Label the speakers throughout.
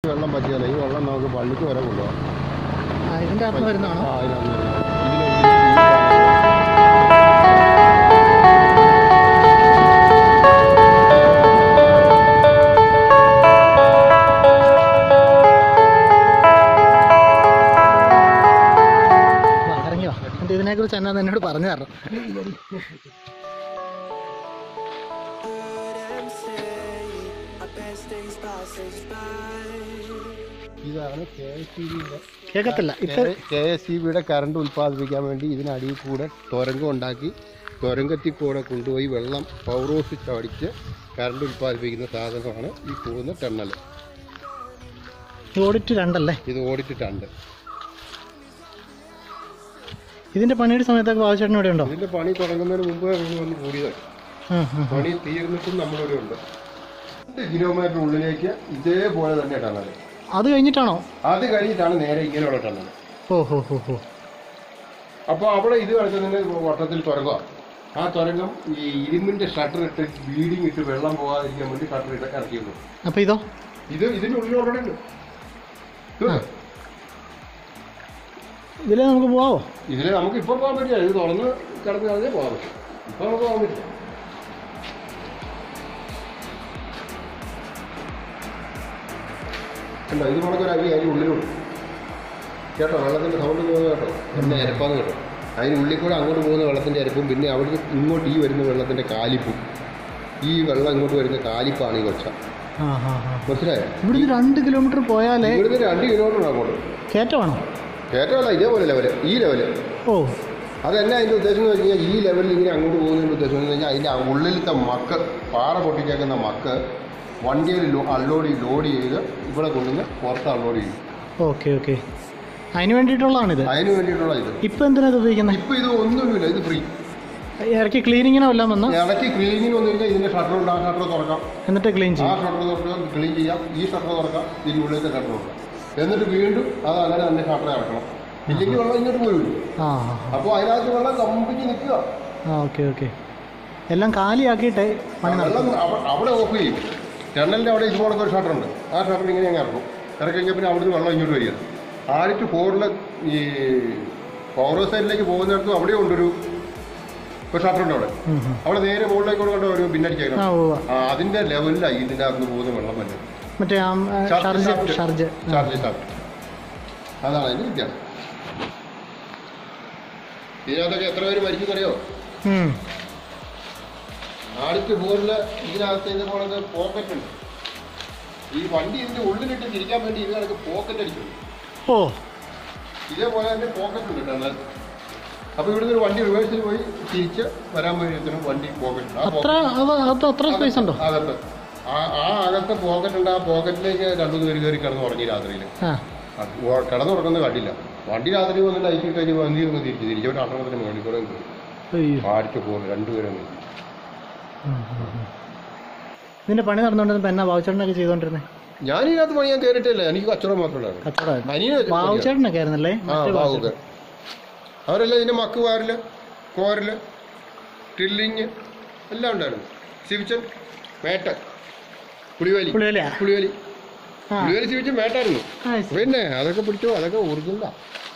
Speaker 1: വെള്ളം പറ്റിയാലേ ഈ വെള്ളം നമുക്ക് പള്ളിക്ക് വരെ കൊണ്ടുപോകാം
Speaker 2: ആ, ഇതിന്റെ അകത്ത് വരുന്നതാണോ
Speaker 1: ആ അതിനകത്ത് ഇതിന്
Speaker 2: വാ, ഇറങ്ങി വാ എന്നിട്ട് ഇതിനെ കുറിച്ച് എന്നാന്ന് എന്നോട് പറഞ്ഞു തരണം
Speaker 1: ഇതാണ് കെ എസ് സി ബിയുടെ
Speaker 2: കേൾക്കത്തില്ല ഇപ്പൊ
Speaker 1: കെ എസ് സി ബിയുടെ കറണ്ട് ഉൽപ്പാദിപ്പിക്കാൻ വേണ്ടി ഇതിനടിയിൽ കൂടെ തുരങ്കം ഉണ്ടാക്കി തുരങ്കത്തിൽ കൂടെ കൊണ്ടുപോയി വെള്ളം പൗറോസിച്ച് അടിച്ച് കറണ്ട് ഉൽപ്പാദിപ്പിക്കുന്ന സാധനമാണ് ഈ പോകുന്ന ടണ്ണൽ
Speaker 2: ഓഡിറ്റ് രണ്ടല്ലേ
Speaker 1: ഇത് ഓടിച്ചിട്ടുണ്ട്
Speaker 2: ഇതിന്റെ പണിയുടെ സമയത്തൊക്കെ ബാബുചേട്ടൻ ഇവിടെ ഉണ്ടോ
Speaker 1: ഇതിന്റെ പണി തുടങ്ങുന്നതിന് മുമ്പ് നമ്മൾ വന്ന് കൂടിയതാണ്
Speaker 2: ആ, ആ.
Speaker 1: പണി തീർന്നിട്ടും നമ്മളിവിടെ ഉണ്ട് രണ്ട് കിലോമീറ്റർ ഉള്ളിലേക്ക് ഇതേപോലെ തന്നെ ടണ്ണൽ
Speaker 2: അത് കഴിഞ്ഞിട്ടാണോ
Speaker 1: അത് കഴിഞ്ഞിട്ടാണ് നേരെ ഇങ്ങനെയുള്ള ടണ്ണൽ
Speaker 2: ഓ ഹോ ഹോ ഹോ
Speaker 1: അപ്പോൾ അവിടെ ഇത് കിടക്കുന്നതിന് വട്ടത്തിൽ തുരങ്ക ആ തുരങ്കം ഈ ഇരുമ്പിന്റെ ഷട്ടർ ഇട്ട് ബീഡിങ് ഇട്ട് വെള്ളം പോകാതിരിക്കാൻ വേണ്ടി ഷട്ടർ ഇട്ട് ഇറക്കിയിരുന്നു
Speaker 2: അപ്പൊ ഇതോ
Speaker 1: ഇത് ഇതിന്റെ ഉള്ളിൽ ഓൾറെഡി ഉണ്ട് ഇതുണ്ട്.
Speaker 2: ഇതിലേ നമുക്ക് പോവാവോ
Speaker 1: ഇതില് നമുക്ക് ഇപ്പൊ പോകാൻ പറ്റില്ല ഇത് തുറന്ന് കിടന്ന് കളഞ്ഞേ പോകാൻ പറ്റും ഇപ്പൊ നമുക്ക് പോകാൻ പറ്റില്ല കണ്ടോ ഇത് കണക്കൊരു അരി അതിന് ഉള്ളിലുണ്ട് കേട്ടോ വെള്ളത്തിന്റെ സൗണ്ട് പോകുന്നത് കേട്ടോ എന്നെ അരപ്പാന്ന് കേട്ടോ അതിന് ഉള്ളിൽ കൂടെ അങ്ങോട്ട് പോകുന്ന വെള്ളത്തിന്റെ അരപ്പും പിന്നെ അവിടുന്ന് ഇങ്ങോട്ട് ഈ വരുന്ന വെള്ളത്തിന്റെ കാലിപ്പും ഈ വെള്ളം ഇങ്ങോട്ട് വരുന്ന കാലിപ്പാണ് ഈ കൊച്ച
Speaker 2: ആ ആ ആ
Speaker 1: മനസ്സിലായോ
Speaker 2: ഇവിടുന്ന് രണ്ട് കിലോമീറ്റർ പോയാലേ
Speaker 1: ഇവിടുന്ന് രണ്ട് കിലോമീറ്റർ അങ്ങോട്ട്
Speaker 2: കയറ്റമാണോ
Speaker 1: കയറ്റമല്ല ഇതേപോലെ ലെവല് ഈ ലെവല്
Speaker 2: ഓ
Speaker 1: അതെന്നാ അതിൻ്റെ ഉദ്ദേശം എന്ന് വെച്ച് കഴിഞ്ഞാൽ ഈ ലെവലിൽ ഇങ്ങനെ അങ്ങോട്ട് പോകുന്നതിൻ്റെ ഉദ്ദേശം എന്ന് കഴിഞ്ഞാൽ അതിൻ്റെ ഉള്ളിലത്തെ മക്ക് പാറ പൊട്ടിച്ചേക്കുന്ന മക്ക് വണ്ടിയിൽ അൺലോഡ് ലോഡ് ചെയ്ത് ഇവിടെ കൊണ്ടുവന്ന് പുറത്ത് അൺലോഡ് ചെയ്യും
Speaker 2: ഓക്കെ ഓക്കെ അതിന് വേണ്ടിയിട്ടുള്ളതാണിത്
Speaker 1: അതിന് വേണ്ടിയിട്ടുള്ള ഇത്
Speaker 2: ഇപ്പൊ എന്തിനാ ഇത് ഉപയോഗിക്കുന്നത്
Speaker 1: ഇപ്പം ഇത് ഒന്നുമില്ല ഇത് ഫ്രീ
Speaker 2: ഇറക്കി ക്ലീനിങ്ങിനോ വല്ലതും വന്ന്
Speaker 1: ഇടയ്ക്ക് ക്ലീനിങ് വന്നു കഴിഞ്ഞാൽ ഇതിൻ്റെ ഷട്ടർ ഉണ്ട് ആ ഷട്ടർ തുറക്കാം
Speaker 2: എന്നിട്ട് ക്ലീൻ
Speaker 1: ആ
Speaker 2: ചെയ്യും
Speaker 1: ഷട്ടർ തുറക്കാം ക്ലീൻ ചെയ്യാം ഈ ഷട്ടർ തുറക്കാം ഇതിൻ്റെ ഉള്ളിലത്തെ ഷട്ടർ തുറക്കാം എന്നിട്ട് വീണ്ടും അത് അങ്ങനെ തന്നെ ഷട്ടർ ഇറക്കണം ഇല്ലെങ്കിൽ വെള്ളം ഇങ്ങോട്ട് പോരും
Speaker 2: ആ ആ
Speaker 1: അപ്പോൾ അതിനകത്ത് വെള്ളം കമ്പിക്ക് നിൽക്കുക
Speaker 2: ആ ഓക്കെ ഓക്കെ എല്ലാം കാലിയാക്കിയിട്ടേ പണി നടക്കും
Speaker 1: വെള്ളം അവ- അവിടെ ഓഫ് ചെയ്യും ടണലിൻ്റെ അവിടെ ഇതുപോലത്തെ ഒരു ഷട്ടർ ഉണ്ട് ആ ഷട്ടർ ഇങ്ങനെ അങ്ങ് ഇറക്കും ഇറക്കി കഴിഞ്ഞാൽ പിന്നെ അവിടുന്ന് വെള്ളം ഇങ്ങോട്ട് വരിക ആഴ്ച ഫോറിൽ ഈ പവർ സൈഡിലേക്ക് പോകുന്നിടത്തും അവിടെ ഉണ്ടൊരു ഒരു ഷട്ടർ ഉണ്ട് അവിടെ
Speaker 2: ഉം, ഉം.
Speaker 1: അവിടെ നേരെ മുകളിലേക്ക് കൊണ്ട് ഒരു
Speaker 2: ആ
Speaker 1: പിന്നടിച്ചേക്കണം
Speaker 2: ഓ
Speaker 1: ആ അതിൻ്റെ ലെവലിലായി ഇതിൻ്റെ അകത്ത് പോകുന്ന വെള്ളം വന്നത്
Speaker 2: മറ്റേ ആ, ആ, ഷർജ് ഷർജ് ആ.
Speaker 1: ചാർജ് ഷാർജ് അതാണ് അതിൻ്റെ വ്യത്യാസം ഇതിനകത്തൊക്കെ എത്ര പേര് മരിക്കുന്നറിയോ
Speaker 2: ഉം.
Speaker 1: ആദ്യത്തെ ബോറിൽ ഇതിനകത്ത് ഇതുപോലെ പോക്കറ്റ് ഉണ്ട് ഈ വണ്ടി ഇതിന്റെ ഉള്ളിലിട്ട് തിരിക്കാൻ വേണ്ടി ഇതിനകത്ത് പോക്കറ്റ് അടിച്ചു
Speaker 2: ഓ
Speaker 1: ഇതേപോലെ തന്നെ പോക്കറ്റ് ഉണ്ട് ടണൽ അപ്പോൾ ഇവിടുന്ന് ഒരു വണ്ടി റിവേഴ്സിൽ പോയി തിരിച്ച് വരാൻ വേണ്ടിയതിനും വണ്ടി പോക്കറ്റ് ആ
Speaker 2: അത്ര അത് അത് അത്ര സ്പേസ് ഉണ്ടോ
Speaker 1: അകത്ത് ആ ആ അകത്ത് പോക്കറ്റ് ഉണ്ട് ആ പോക്കറ്റിലേക്ക് രണ്ടു പേര് കയറി കിടന്ന് ഉറങ്ങി രാത്രിയിൽ
Speaker 2: ആ
Speaker 1: കിടന്നുറങ്ങുന്നത് കണ്ടില്ല വണ്ടി രാത്രി വന്ന് ലൈറ്റ് കഴിഞ്ഞ് വന്നി ഒന്ന് തിരിച്ച് തിരിച്ച് ഒരു അട്ടണത്തിന് മുകളിൽ കൂടെ പോയി
Speaker 2: അയ്യോ
Speaker 1: ആടിച്ചു പോകുന്നു രണ്ടുപേരും കൂടി.
Speaker 2: ഉം, ഉം, ഉം. ഇതിന്റെ പണി നടന്നുകൊണ്ടിരുന്നപ്പോ എന്നാ ബാബുച്ചേട്ടനൊക്കെ ചെയ്തോണ്ടിരുന്നേ
Speaker 1: ഞാൻ ഇതിനകത്ത് പണി ഞാൻ കയറിയിട്ടില്ല എനിക്ക് കച്ചവടം മാത്രമേ
Speaker 2: കച്ചവടമായിരുന്നു
Speaker 1: അനിയന്
Speaker 2: ബാബുച്ചേട്ടനൊക്കെ ആയിരുന്നല്ലേ
Speaker 1: ആ
Speaker 2: മറ്റേ
Speaker 1: ബാബുക്ക്
Speaker 2: ബാബുച്ചേട്ടൻ
Speaker 1: അവരെല്ലാം ഇതിന്റെ മക്ക് വാരല് കോരല് ടില്ലിങ് എല്ലാം ഉണ്ടായിരുന്നു സിവിച്ചൻ മേട്ട പുളിവേലി
Speaker 2: പുള്ളിയല്ലേ
Speaker 1: പുളിവേലി
Speaker 2: ആ
Speaker 1: പുളിവേലി സിവിച്ചൻ മേട്ടായിരുന്നു
Speaker 2: ആ,
Speaker 1: പിന്നെ അതൊക്കെ പിടിച്ചോ അതൊക്കെ ഒറിജിനലാ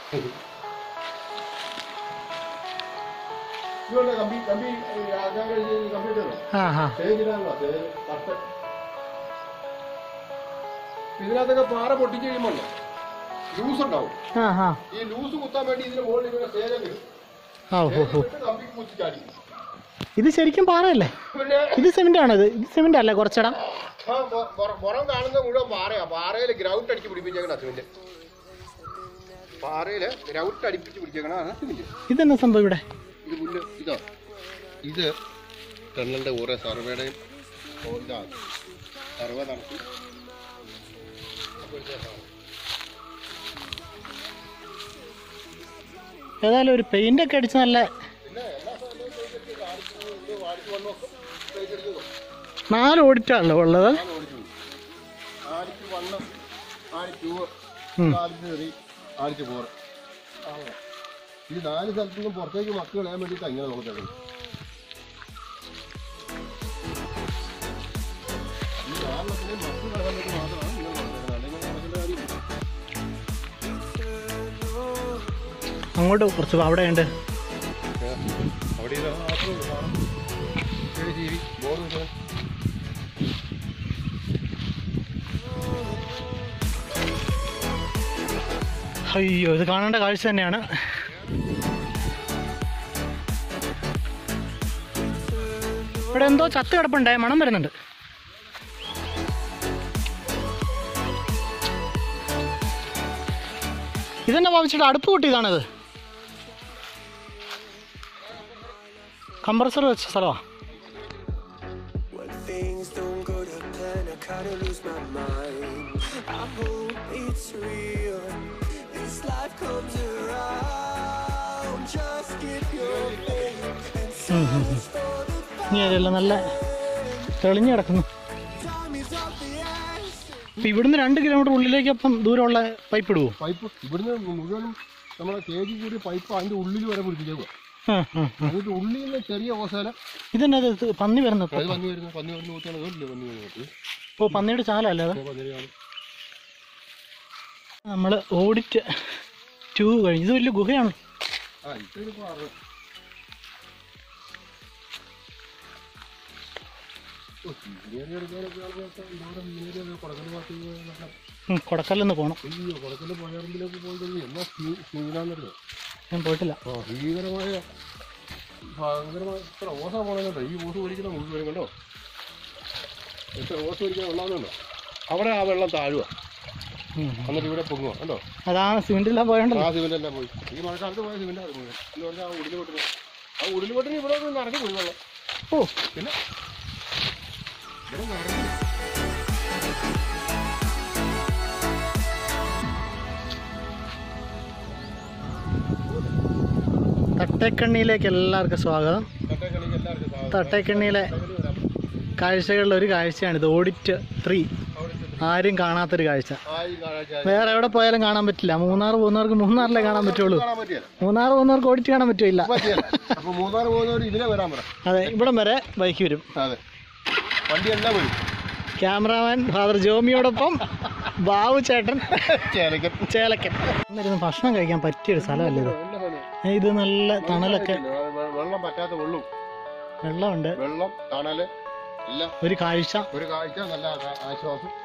Speaker 1: ഇതുപോലെ കമ്പി കമ്പി ആക്കാൻ കഴിഞ്ഞ് കമ്പി ഇട്ടതോ?
Speaker 2: ആ ആ
Speaker 1: തേഞ്ഞിടാനുള്ള തേ- കർട്ടൻ. ഇതിനകത്തൊക്കെ പാറ പൊട്ടിച്ച് കഴിയുമ്പോൾ ലൂസ് ഉണ്ടാവും
Speaker 2: ആ ആ
Speaker 1: ഈ ലൂസ് കുത്താൻ വേണ്ടി ഇതിന് മുകളിൽ ഇങ്ങനെ തേങ്ങ ഇടും.
Speaker 2: ആ ഓ
Speaker 1: തേങ്ങ
Speaker 2: ഓ
Speaker 1: ഇട്ടിട്ട് കമ്പിക്ക് കുത്തി ചാടി.
Speaker 2: ഇത് ശരിക്കും പാറയല്ലേ
Speaker 1: പിന്നെ
Speaker 2: ഇത് സിമെന്റ് ആണോ ഇത് ഇത് സിമെന്റ് അല്ലേ കുറച്ചിടാം
Speaker 1: ആ പൊ- പൊറ- പുറം കാണുന്ന മുഴുവൻ പാറയാ പാറയിൽ ഗ്രൗണ്ട് അടിച്ച് പിടിപ്പിച്ചേക്കണ സിമെന്റ് പാറയില് ഗ്രൗണ്ട് അടിപ്പിച്ച് പിടിച്ചേക്കണ സിമെന്റ്
Speaker 2: ഇതെന്നാ സംഭവം ഇവിടെ
Speaker 1: ഇത് പുല്ല് ഇതാ ഇത് ടണലിന്റെ ഓരോ സർവേയുടെയും ഇതാ സർവേ നടത്തി
Speaker 2: ഏതായാലും ഒരു പെയിന്റ് ഒക്കെ അടിച്ച് നല്ല നാല് ഓഡിറ്റാണല്ലോ ഉള്ളത്
Speaker 1: ആടിക്ക് വണ്ണം ആടിക്ക് പൂവ്
Speaker 2: ഉം.
Speaker 1: ആടിക്ക് ചെറി ആടിക്ക് പോറ് ഈ നാല് സ്ഥലത്തു നിന്നും പുറത്തേക്ക് മക്കൾ കളയാൻ വേണ്ടിയിട്ട് അങ്ങനെ നമുക്ക് തരുന്നത് ഈ നാലെണ്ണത്തിനെയും മക്കൾ കളയാൻ വേണ്ടി മാത്രമാണ് ഇങ്ങനെ കൊണ്ടുവരുന്നത് അല്ലെങ്കിൽ
Speaker 2: അങ്ങോട്ട് കുറച്ച് പോ- അവിടെ ഉണ്ട്
Speaker 1: അവിടെ ഇത് മാത്രമേ കാണാം ചെറിയ ജീവി ബോർഡ് വെച്ചാൽ
Speaker 2: അയ്യോ ഇത് കാണേണ്ട കാഴ്ച തന്നെയാണ് ഇവിടെ എന്തോ ചത്ത് കിടപ്പുണ്ടേ മണം വരുന്നുണ്ട് ഇതെന്നെ ഭാവിച്ചിട്ട് അടുപ്പ് കൂട്ടിയതാണിത് കംപ്രസർ വെച്ച സ്ഥലമാണ്
Speaker 3: When things don't go to plan, I kinda lose my mind. I hope it's real. This life comes around. Just keep your faith and silence for the
Speaker 2: ഇനി അതെല്ലാം നല്ല തെളിഞ്ഞു കിടക്കുന്നു
Speaker 3: time is of the essence.
Speaker 2: ഇപ്പം ഇവിടുന്ന് രണ്ട് kilometre ഉള്ളിലേക്ക് അപ്പം ദൂരമുള്ള പൈപ്പ് ഇടുവോ
Speaker 1: പൈപ്പ് ഇവിടുന്ന് മുഴുവനും നമ്മളെ കെ ജി കൂടി പൈപ്പ് അതിൻ്റെ ഉള്ളിൽ വരെ പിടിപ്പിച്ചേക്കുക
Speaker 2: ആ, ആ.
Speaker 1: എന്നിട്ട് ഉള്ളിൽ നിന്ന് ചെറിയ ഓസാല
Speaker 2: ഇതെന്നാ ഇത് പന്നി വരുന്നത്
Speaker 1: അത് പന്നി വരുന്നു പന്നി വരുന്ന കൂട്ടിയാണ് ഇല്ലേ പന്നി വരുന്നത്
Speaker 2: ഓ പന്നിയുടെ ചാലല്ലേ അത്
Speaker 1: പന്നി കാണും
Speaker 2: നമ്മൾ ഓഡിറ്റ് ടു കഴിഞ്ഞു ഇത് വലിയ ഗുഹയാണ്
Speaker 1: ആ ഇപ്പൊ ആറ് ഓ, നേരിയ എടുക്കാനൊക്കെ ആളുകൾക്ക് ദൂരം നേരിയ കുടക്കൽ ഭാഗത്ത്
Speaker 2: കൊടക്കല്ലെന്ന് പോകണം
Speaker 1: അയ്യോ കുടക്കൽ പഴയറമ്പിലേക്ക് പോയിട്ട് എന്നാ സീനാന്നറിയോ
Speaker 2: ഞാൻ പോയിട്ടില്ല
Speaker 1: ആ ഭീകരമായ ഭയങ്കരമായ എത്ര ഓസ പോണെന്നുണ്ടോ ഈ ഓസ് ഒരിക്കലും മുഴുവൻ കണ്ടോ എത്ര ഓസ് ഒരിക്കലും ഉള്ളതെന്നുണ്ടോ അവിടെ ആ വെള്ളം താഴുക
Speaker 2: ഉം.
Speaker 1: എന്നിട്ട് ഇവിടെ പൊങ്ങുക കണ്ടോ
Speaker 2: അതാണ് സിമെന്റിലാ പോയോണ്ടല്ലോ
Speaker 1: ആ സിമെന്റ് എല്ലാം പോയി ഈ മഴക്കാലത്ത് പോയ സിമെന്റ് അത് മുഴുവൻ എന്ന് പറഞ്ഞാൽ ആ ഉള്ളിൽ പൊട്ടിന് ആ ഉള്ളിൽ പൊട്ടിന് ഇവിടെ ഒന്ന് നിറഞ്ഞു പോയി വെള്ളം
Speaker 2: ഓ
Speaker 1: പിന്നെ ഇവിടെ നിറഞ്ഞു
Speaker 2: തട്ടേക്കണ്ണിയിലേക്ക് എല്ലാവർക്കും സ്വാഗതം
Speaker 1: തട്ടേക്കണിക്ക് എല്ലാവർക്കും സ്വാഗതം.
Speaker 2: തട്ടേക്കണ്ണിയിലെ
Speaker 1: തട്ടേക്കണി വരാം.
Speaker 2: കാഴ്ചകളിൽ ഒരു കാഴ്ചയാണിത് ഓഡിറ്റ് ത്രീ
Speaker 1: അവിടെ ചെന്ന്
Speaker 2: ആരും കാണാത്തൊരു കാഴ്ച
Speaker 1: ആ ഈ കാഴ്ച
Speaker 2: വേറെ എവിടെ പോയാലും കാണാൻ പറ്റില്ല മൂന്നാർ പോകുന്നവർക്ക് മൂന്നാറിലേ കാണാൻ പറ്റുള്ളൂ
Speaker 1: കാണാൻ പറ്റിയല്ല
Speaker 2: മൂന്നാർ പോകുന്നവർക്ക് ഓഡിറ്റ് കാണാൻ പറ്റില്ല
Speaker 1: പറ്റിയല്ല അപ്പൊ മൂന്നാർ പോകുന്നവർ ഇതിലെ വരാൻ പറ
Speaker 2: അതെ ഇവിടം വരെ ബൈക്ക് വരും
Speaker 1: അതെ വണ്ടി എല്ലാം വരും
Speaker 2: ക്യാമറാമാൻ ഫാദർ ജോമിയോടൊപ്പം ബാബു ചേട്ടൻ
Speaker 1: ചേലക്കൻ
Speaker 2: ചേലക്കൻ എന്നിരുന്ന് ഭക്ഷണം കഴിക്കാൻ പറ്റിയൊരു സ്ഥലമല്ല ഇത്
Speaker 1: നല്ല സ്ഥലം.
Speaker 2: ഏ, ഇത് നല്ല തണലൊക്കെ
Speaker 1: ആ, വെ- വെള്ളം പറ്റാത്ത വെള്ളം
Speaker 2: വെള്ളമുണ്ട്
Speaker 1: വെള്ളം തണല് എല്ലാം
Speaker 2: ഒരു കാഴ്ച
Speaker 1: ഒരു കാഴ്ച നല്ല ആ- ആശ്വാസം